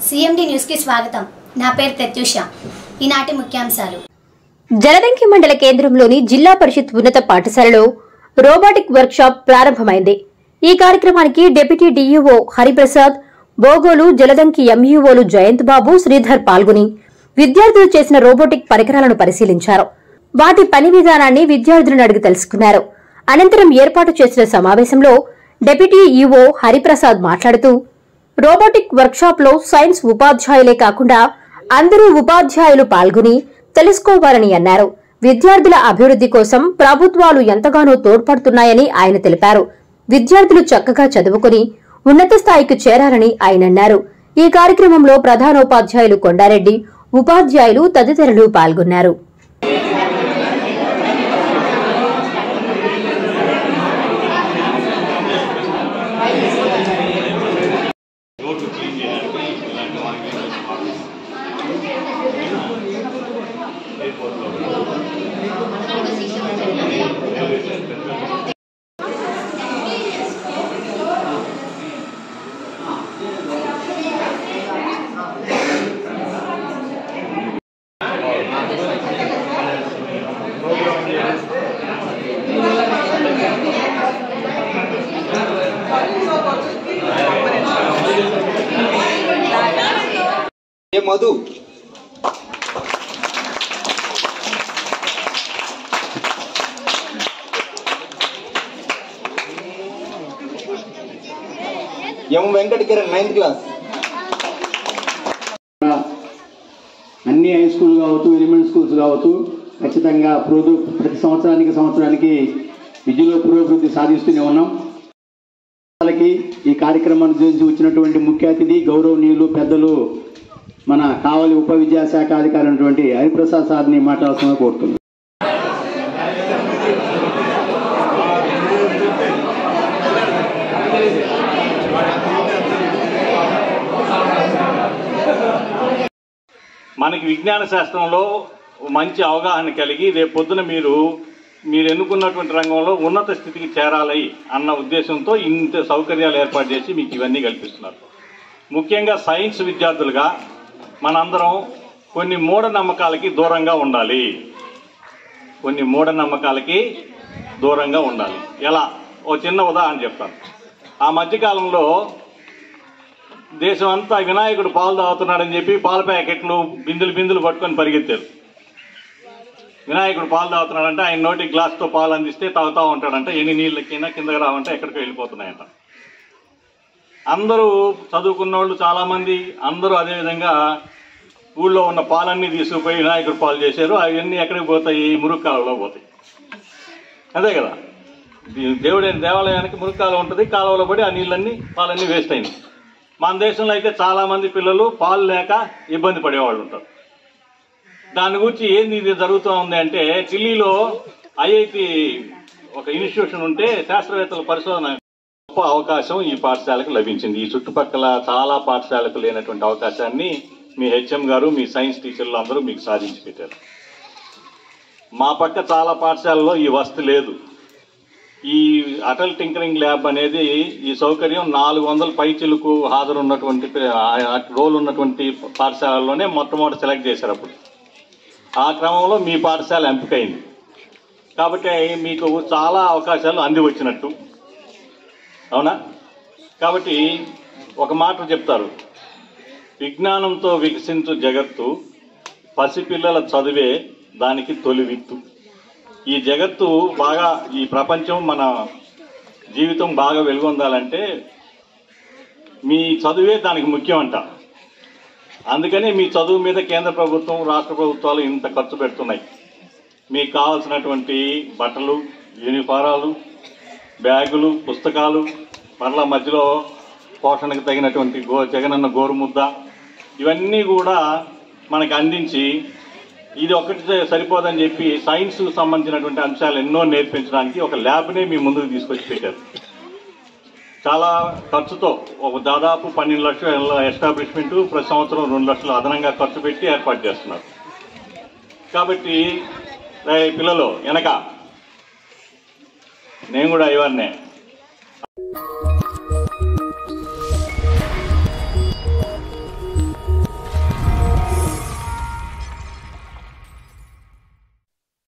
CMD న్యూస్కి స్వాగతం నా పేరు ప్రత్యూష ఈనాటి ముఖ్యాంశాలు జలదంకి మండల కేంద్రంలోని జిల్లా పరిషత్ ఉన్నత పాఠశాలలో రోబోటిక్ వర్క్షాప్ ప్రారంభమైంది ఈ కార్యక్రమానికి డిప్యూటీ డీఈఓ హరిప్రసాద్ బోగోలు జలదంకి ఎంఈఓలు జయంత్ బాబు శ్రీధర్ పాల్గొని విద్యార్థులు చేసిన రోబోటిక్ పరికరాలను పరిశీలించారు వాటి పని విధానాన్ని విద్యార్థులను అడిగి తెలుసుకున్నారు అనంతరం ఏర్పాటు చేసిన సమావేశంలో డిప్యూటీ ఈఓ హరిప్రసాద్ మాట్లాడుతూ రోబోటిక్ వర్క్షాప్లో సైన్స్ ఉపాధ్యాయులే కాకుండా అందరూ ఉపాధ్యాయులు పాల్గొని తెలుసుకోవాలని అన్నారు విద్యార్థుల అభివృద్ధి కోసం ప్రభుత్వాలు ఎంతగానో తోడ్పడుతున్నాయని ఆయన తెలిపారు విద్యార్థులు చక్కగా చదువుకుని ఉన్నత స్థాయికి చేరాలని ఆయన అన్నారు ఈ కార్యక్రమంలో ప్రధానోపాధ్యాయులు కొండారెడ్డి ఉపాధ్యాయులు తదితరులు పాల్గొన్నారు A Madhu M Venkata Kiran ninth class అన్ని హై స్కూల్ కావచ్చు ఎలిమెంట్ స్కూల్స్ కావచ్చు ఖచ్చితంగా పురోగ ప్రతి సంవత్సరానికి సంవత్సరానికి విద్యలో పురోభివృద్ధి సాధిస్తూనే ఉన్నాం వాళ్ళకి ఈ కార్యక్రమాన్ని చూసి వచ్చినటువంటి ముఖ్య అతిథి గౌరవనీయులు పెద్దలు మన కావలి ఉప విద్యాశాఖ అధికారి అయినటువంటి హరిప్రసాద్ సార్ని మాట్లాడుతున్నా కోరుతున్నాను మనకి విజ్ఞాన శాస్త్రంలో మంచి అవగాహన కలిగి రేపు పొద్దున మీరు మీరు ఎన్నుకున్నటువంటి రంగంలో ఉన్నత స్థితికి చేరాలి అన్న ఉద్దేశంతో ఇంత సౌకర్యాలు ఏర్పాటు చేసి మీకు ఇవన్నీ కల్పిస్తున్నారు ముఖ్యంగా సైన్స్ విద్యార్థులుగా మనందరం కొన్ని మూఢనమ్మకాలకి దూరంగా ఉండాలి కొన్ని మూఢనమ్మకాలకి దూరంగా ఉండాలి ఎలా ఓ చిన్న ఉదాహరణ చెప్తాను ఆ మధ్యకాలంలో దేశం అంతా వినాయకుడు పాలు తాగుతున్నాడని చెప్పి పాల ప్యాకెట్లు బిందులు బిందులు పట్టుకొని పరిగెత్తారు వినాయకుడు పాలు తాగుతున్నాడంటే ఆయన నోటి గ్లాస్తో పాలు అందిస్తే తాగుతూ ఉంటాడంట ఎన్ని నీళ్ళకైనా కిందకి రావంటే ఎక్కడికి వెళ్ళిపోతున్నాయంట అందరూ చదువుకున్న వాళ్ళు చాలామంది అందరూ అదేవిధంగా ఊళ్ళో ఉన్న పాలన్నీ తీసుకుపోయి వినాయకుడు పాలు చేశారు అవన్నీ ఎక్కడికి పోతాయి మురుగు కాలువలో పోతాయి అదే కదా దే- దేవుడైన దేవాలయానికి మురుగు కాలువ ఉంటుంది కాలువలో పడి ఆ నీళ్ళన్నీ పాలన్నీ వేస్ట్ అయినాయి మన దేశంలో అయితే చాలా మంది పిల్లలు పాలు లేక ఇబ్బంది పడేవాళ్ళు ఉంటారు దాని గురించి ఏంది ఇది జరుగుతూ ఉంది అంటే ఢిల్లీలో ఐఐటి ఒక ఇన్స్టిట్యూషన్ ఉంటే శాస్త్రవేత్తల పరిశోధన గొప్ప అవకాశం ఈ పాఠశాలకు లభించింది ఈ చుట్టుపక్కల చాలా పాఠశాలకు లేనటువంటి అవకాశాన్ని మీ హెచ్ఎం గారు మీ సైన్స్ టీచర్లు అందరూ మీకు సాధించి పెట్టారు మా పక్క చాలా పాఠశాలలో ఈ వస్తు లేదు ఈ అటల్ టింకరింగ్ ల్యాబ్ అనేది ఈ సౌకర్యం నాలుగు వందల పైచిలకు హాజరు ఉన్నటువంటి రోల్ ఉన్నటువంటి పాఠశాలల్లోనే మొట్టమొదటి సెలెక్ట్ చేశారు అప్పుడు ఆ క్రమంలో మీ పాఠశాల ఎంపికైంది కాబట్టి మీకు చాలా అవకాశాలు అంది వచ్చినట్టు అవునా కాబట్టి ఒక మాట చెప్తారు విజ్ఞానంతో వికసించు జగత్తు పసిపిల్లల చదివే దానికి తొలి విత్తు ఈ జగత్తు బాగా ఈ ప్రపంచం మన జీవితం బాగా వెలుగొందాలంటే మీ చదువే దానికి ముఖ్యం అంట అందుకనే మీ చదువు మీద కేంద్ర ప్రభుత్వం రాష్ట్ర ప్రభుత్వాలు ఇంత ఖర్చు పెడుతున్నాయి మీకు కావాల్సినటువంటి బట్టలు యూనిఫారాలు బ్యాగులు పుస్తకాలు మరలా మధ్యలో పోషణకు తగినటువంటి గో జగనన్న గోరుముద్ద ఇవన్నీ కూడా మనకి అందించి ఇది ఒకటి సరిపోదని చెప్పి సైన్స్ సంబంధించినటువంటి అంశాలు ఎన్నో నేర్పించడానికి ఒక ల్యాబ్నే మీ ముందుకు తీసుకొచ్చి పెట్టారు చాలా ఖర్చుతో ఒక దాదాపు పన్నెండు లక్షల ఎస్టాబ్లిష్మెంట్ ప్రతి సంవత్సరం రెండు లక్షలు అదనంగా ఖర్చు పెట్టి ఏర్పాటు చేస్తున్నారు కాబట్టి రేయ్ పిల్లలు వెనక నేను కూడా ఇవన్నే